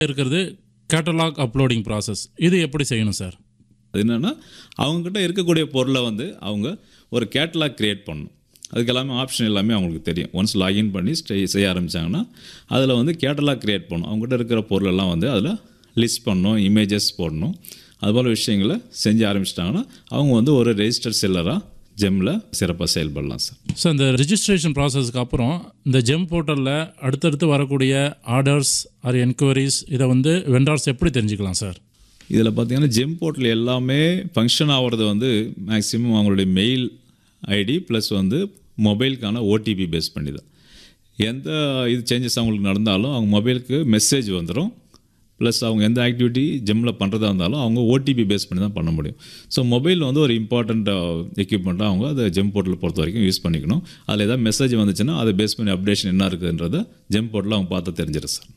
இருக்கிறது catalogue uploading process இது எப்படி செய்யணும் சார் அது என்னென்னா அவங்கக்கிட்ட இருக்கக்கூடிய பொருளை வந்து அவங்க ஒரு கேட்டலாக் க்ரியேட் பண்ணணும் அதுக்கு எல்லாமே ஆப்ஷன் எல்லாமே அவங்களுக்கு தெரியும் ஒன்ஸ் லாகின் பண்ணி ஸ்டே செய்ய ஆரம்பித்தாங்கன்னா அதில் வந்து கேட்டலாக் க்ரியேட் பண்ணணும் அவங்ககிட்ட இருக்கிற பொருளெல்லாம் வந்து அதில் லிஸ்ட் பண்ணணும் இமேஜஸ் போடணும் அதுபோல் விஷயங்களை செஞ்சு ஆரம்பிச்சிட்டாங்கன்னா அவங்க வந்து ஒரு ரெஜிஸ்டர் செல்லராக ஜெம்மில் சிறப்பாக செயல்படலாம் சார் ஸோ இந்த ரெஜிஸ்ட்ரேஷன் ப்ராசஸ்க்கு அப்புறம் இந்த ஜெம் போர்ட்டலில் அடுத்தடுத்து வரக்கூடிய ஆர்டர்ஸ் ஆர் என்கொயரிஸ் இதை வந்து வெண்டார்ஸ் எப்படி தெரிஞ்சுக்கலாம் சார் இதில் பார்த்தீங்கன்னா ஜெம் போர்ட்டல் எல்லாமே ஃபங்க்ஷன் ஆகிறது வந்து மேக்ஸிமம் அவங்களுடைய மெயில் ஐடி ப்ளஸ் வந்து மொபைலுக்கான ஓடிபி பேஸ் பண்ணி தான் எந்த இது சேஞ்சஸ் அவங்களுக்கு நடந்தாலும் அவங்க மொபைலுக்கு மெசேஜ் வந்துடும் ப்ளஸ் அவங்க எந்த ஆக்டிவிட்டி ஜெம்மில் பண்ணுறதா இருந்தாலும் அவங்க ஓடிபி பேஸ் பண்ணி தான் பண்ண முடியும் ஸோ மொபைல் வந்து ஒரு இம்பார்ட்டண்ட் எக்யூப்மெண்ட்டாக அவங்க அதை ஜெம் போர்ட்டல் பொறுத்த வரைக்கும் யூஸ் பண்ணிக்கணும் அதில் ஏதாவது மெசேஜ் வந்துச்சுன்னா அதை பேஸ் பண்ணி அப்டேஷன் என்ன இருக்குதுன்றதை ஜெம் போர்ட்டலில் அவங்க பார்த்து தெரிஞ்சிடும் சார்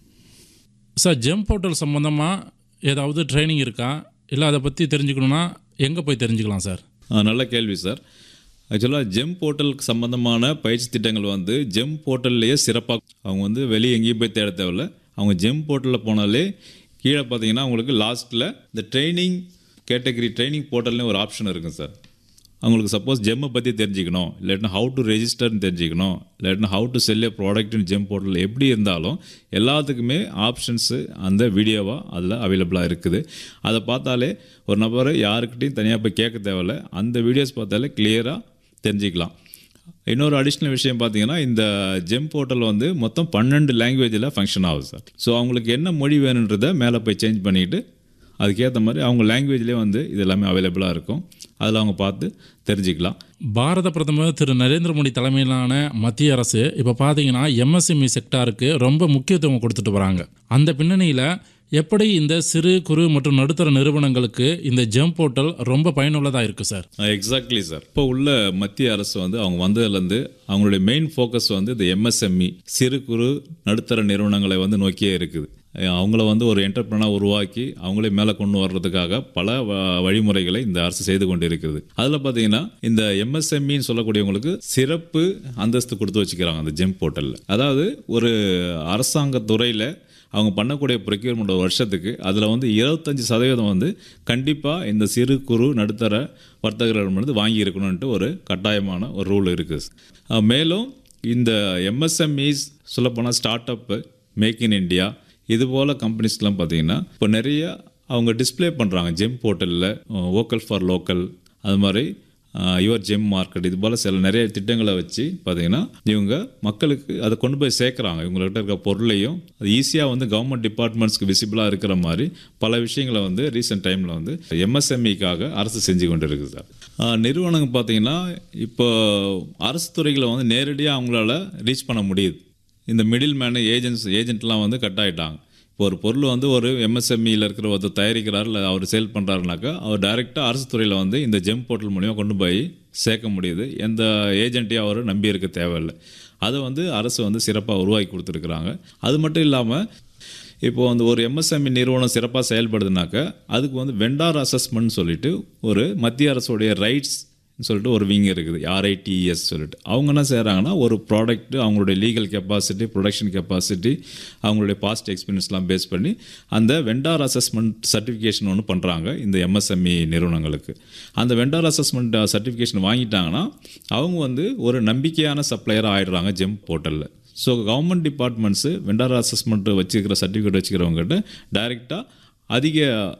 சார் ஜெம் போர்ட்டல் சம்மந்தமாக ஏதாவது ட்ரைனிங் இருக்கா இல்லை அதை பற்றி தெரிஞ்சுக்கணுன்னா எங்கே போய் தெரிஞ்சுக்கலாம் சார் ஆ, நல்ல கேள்வி சார் ஆக்சுவலாக ஜெம் போர்ட்டலுக்கு சம்மந்தமான பயிற்சி திட்டங்கள் வந்து ஜெம் போர்ட்டல்லையே சிறப்பாக அவங்க வந்து வெளியே எங்கேயும் போய் தேட தேவையில்ல அவங்க ஜெம் போர்ட்டலில் போனாலே கீழே பார்த்தீங்கன்னா அவங்களுக்கு லாஸ்ட்டில் இந்த ட்ரைனிங் கேட்டகரி ட்ரைனிங் போர்ட்டல்னு ஒரு ஆப்ஷன் இருக்கும் சார் அவங்களுக்கு சப்போஸ் ஜெம்மை பற்றி தெரிஞ்சுக்கணும் இல்லாட்டினா ஹவு டு ரெஜிஸ்டர்னு தெரிஞ்சுக்கணும் இல்லாட்டினா ஹவு டு செல் ஏ ப்ராடக்ட்னு ஜெம் போர்ட்டல் எப்படி இருந்தாலும் எல்லாத்துக்குமே ஆப்ஷன்ஸு அந்த வீடியோவாக அதில் அவைலபிளாக இருக்குது அதை பார்த்தாலே ஒரு நபர் யாருக்கிட்டையும் தனியாக போய் கேட்க தேவையில்ல அந்த வீடியோஸ் பார்த்தாலே கிளியராக தெரிஞ்சுக்கலாம் இன்னொரு அடிஷ்னல் விஷயம் பார்த்தீங்கன்னா இந்த ஜெம் போர்ட்டல் வந்து மொத்தம் பன்னெண்டு லாங்குவேஜில் ஃபங்க்ஷன் ஆகுது சார் ஸோ அவங்களுக்கு என்ன மொழி வேணுன்றதை மேலே போய் சேஞ்ச் பண்ணிவிட்டு அதுக்கேற்ற மாதிரி அவங்க லாங்குவேஜ்லேயே வந்து இது எல்லாமே அவைலபிளாக இருக்கும் அதில் அவங்க பார்த்து தெரிஞ்சுக்கலாம் பாரத பிரதமர் திரு நரேந்திர மோடி தலைமையிலான மத்திய அரசு இப்போ பார்த்தீங்கன்னா எம்எஸ்எம்இ செக்டாருக்கு ரொம்ப முக்கியத்துவம் கொடுத்துட்டு வராங்க அந்த பின்னணியில் எப்படி இந்த சிறு குறு மற்றும் நடுத்தர நிறுவனங்களுக்கு இந்த ஜெம் போர்ட்டல் ரொம்ப பயனுள்ளதாக இருக்குது சார் எக்ஸாக்ட்லி சார் இப்போ உள்ள மத்திய அரசு வந்து அவங்க வந்ததுலேருந்து அவங்களுடைய மெயின் ஃபோக்கஸ் வந்து இந்த எம்எஸ்எம்இ சிறு குறு நடுத்தர நிறுவனங்களை வந்து நோக்கியே இருக்குது அஹ் அவங்கள வந்து ஒரு என்டர்பிரனாக உருவாக்கி அவங்களே மேலே கொண்டு வர்றதுக்காக பல வ- வழிமுறைகளை இந்த அரசு செய்து கொண்டு இருக்கிறது அதில் பார்த்தீங்கன்னா இந்த எம்எஸ்எம்இன்னு சொல்லக்கூடியவங்களுக்கு சிறப்பு அந்தஸ்து கொடுத்து வச்சுக்கிறாங்க அந்த ஜெம் போர்ட்டலில் அதாவது ஒரு அரசாங்க துறையில் அவங்க பண்ணக்கூடிய ப்ரொக்யூர்மெண்ட் ஒரு வருஷத்துக்கு அதில் வந்து இருபத்தஞ்சி சதவீதம் வந்து கண்டிப்பாக இந்த சிறு குறு நடுத்தர வர்த்தகர்கள் வந்து வாங்கி இருக்கணும்ன்ட்டு ஒரு கட்டாயமான ஒரு ரூல் இருக்குது அஹ் மேலும் இந்த எம்எஸ்எம்இஸ் சொல்லப்போனால் start up make in India இது போல் கம்பெனிஸ்லாம் பார்த்தீங்கன்னா இப்போ நிறைய அவங்க டிஸ்ப்ளே பண்ணுறாங்க ஜெம் போர்ட்டலில் வோக்கல் ஃபார் லோக்கல் அது மாதிரி யுவர் ஜெம் மார்க்கெட் இது போல் சில நிறைய திட்டங்களை வச்சு பார்த்தீங்கன்னா இவங்க மக்களுக்கு அதை கொண்டு போய் சேர்க்குறாங்க இவங்கள்ட்ட இருக்க பொருளையும் அது ஈஸியாக வந்து கவர்மெண்ட் டிபார்ட்மெண்ட்ஸ்க்கு விசிபிளாக இருக்கிற மாதிரி பல விஷயங்களை வந்து ரீசெண்ட் டைமில் வந்து எம்எஸ்எம்இக்காக அரசு செஞ்சு கொண்டு இருக்குது சார் ஆஹ் நிறுவனங்க பார்த்தீங்கன்னா இப்போ அரசு துறைகளை வந்து நேரடியாக அவங்களால ரீச் பண்ண முடியுது இந்த மிடில் மேனு ஏஜென்ட்ஸ் ஏஜென்ட்லாம் வந்து கட் ஆயிட்டாங்க இப்போ ஒரு பொருள் வந்து ஒரு எம்எஸ்எம்இயில் இருக்கிற ஒருத்தர் தயாரிக்கிறார் இல்லை அவர் சேல் பண்ணுறாருனாக்கா அவர் டைரெக்டாக அரசு துறையில் வந்து இந்த ஜெம் போர்ட்டல் மூலிமா கொண்டு போய் சேர்க்க முடியுது எந்த ஏஜென்ட்டையும் அவர் நம்பி இருக்க தேவையில்லை அதை வந்து அரசு வந்து சிறப்பாக உருவாக்கி கொடுத்துருக்குறாங்க அது மட்டும் இல்லாமல் இப்போ வந்து ஒரு எம்எஸ்எம்இ நிறுவனம் சிறப்பாக செயல்படுதுனாக்க அதுக்கு வந்து வெண்டார் அசஸ்மெண்ட் சொல்லிட்டு ஒரு மத்திய அரசுடைய ரைட்ஸ் சொல்லிட்டு ஒரு விங் இருக்குது ஆர்ஐடிஎஸ் சொல்லிட்டு அவங்க என்ன செய்கிறாங்கன்னா ஒரு ப்ராடக்ட் அவங்களுடைய லீகல் கெப்பாசிட்டி ப்ரொடக்ஷன் கெப்பாசிட்டி அவங்களுடைய பாஸ்ட் எக்ஸ்பீரியன்ஸ்லாம் பேஸ் பண்ணி அந்த வெண்டார் அசஸ்மெண்ட் சர்டிஃபிகேஷன் ஒன்று பண்ணுறாங்க இந்த எம்எஸ்எம்இ நிறுவனங்களுக்கு அந்த வெண்டார் அசஸ்மெண்ட் சர்டிஃபிகேஷன் வாங்கிட்டாங்கன்னா அவங்க வந்து ஒரு நம்பிக்கையான சப்ளையராக ஆயிடுறாங்க ஜெம் போர்ட்டலில் so government departments vendor assessment வச்சுருக்கிற சர்டிஃபிகேட் வச்சுக்கிறவங்ககிட்ட டைரெக்டாக அதிக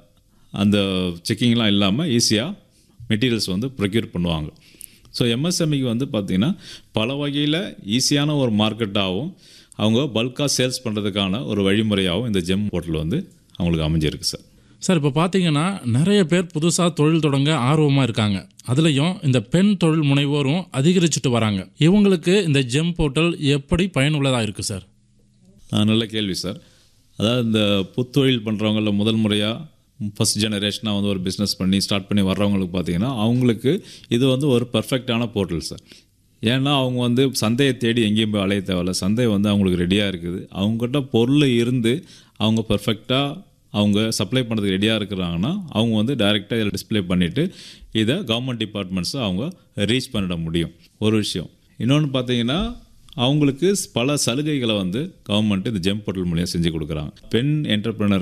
அந்த செக்கிங்லாம் இல்லாமல் ஈஸியாக மெட்டீரியல்ஸ் வந்து ப்ரொக்யூர் பண்ணுவாங்க ஸோ எம்எஸ்எம்இக்கு வந்து பார்த்திங்கன்னா பல வகையில் ஈஸியான ஒரு மார்க்கெட்டாகவும் அவங்க பல்காக சேல்ஸ் பண்ணுறதுக்கான ஒரு வழிமுறையாகவும் இந்த ஜெம் போர்ட்டல் வந்து அவங்களுக்கு அமைஞ்சிருக்கு சார் சார் இப்போ பார்த்தீங்கன்னா நிறைய பேர் புதுசாக தொழில் தொடங்க ஆர்வமாக இருக்காங்க அதுலேயும் இந்த பெண் தொழில் முனைவோரும் அதிகரிச்சுட்டு வராங்க இவங்களுக்கு இந்த ஜெம் போர்ட்டல் எப்படி பயனுள்ளதாக இருக்குது சார் ஆ, நல்ல கேள்வி சார் அதாவது இந்த புத்தொழில் பண்ணுறவங்கள முதல் முறையாக ஃபஸ்ட் ஜெனரேஷனாக வந்து ஒரு பிஸ்னஸ் பண்ணி ஸ்டார்ட் பண்ணி வர்றவங்களுக்கு பார்த்தீங்கன்னா அவங்களுக்கு இது வந்து ஒரு பர்ஃபெக்டான போர்ட்டல் சார் ஏன்னா அவங்க வந்து சந்தையை தேடி எங்கேயும் போய் அலைய தேவையில்ல சந்தை வந்து அவங்களுக்கு ரெடியாக இருக்குது அவங்ககிட்ட பொருள் இருந்து அவங்க பர்ஃபெக்டாக அவங்க சப்ளை பண்ணுறதுக்கு ரெடியாக இருக்கிறாங்கன்னா அவங்க வந்து டைரெக்டாக இதில் டிஸ்ப்ளே பண்ணிவிட்டு இதை கவர்மெண்ட் டிபார்ட்மெண்ட்ஸை அவங்க ரீச் பண்ணிட முடியும் ஒரு விஷயம் இன்னொன்று பார்த்தீங்கன்னா அவங்களுக்கு பல சலுகைகளை வந்து கவர்மெண்ட் இந்த ஜெம் போர்ட்டல் மூலியம் செஞ்சு கொடுக்குறாங்க பெண் என்டர்பிரினர்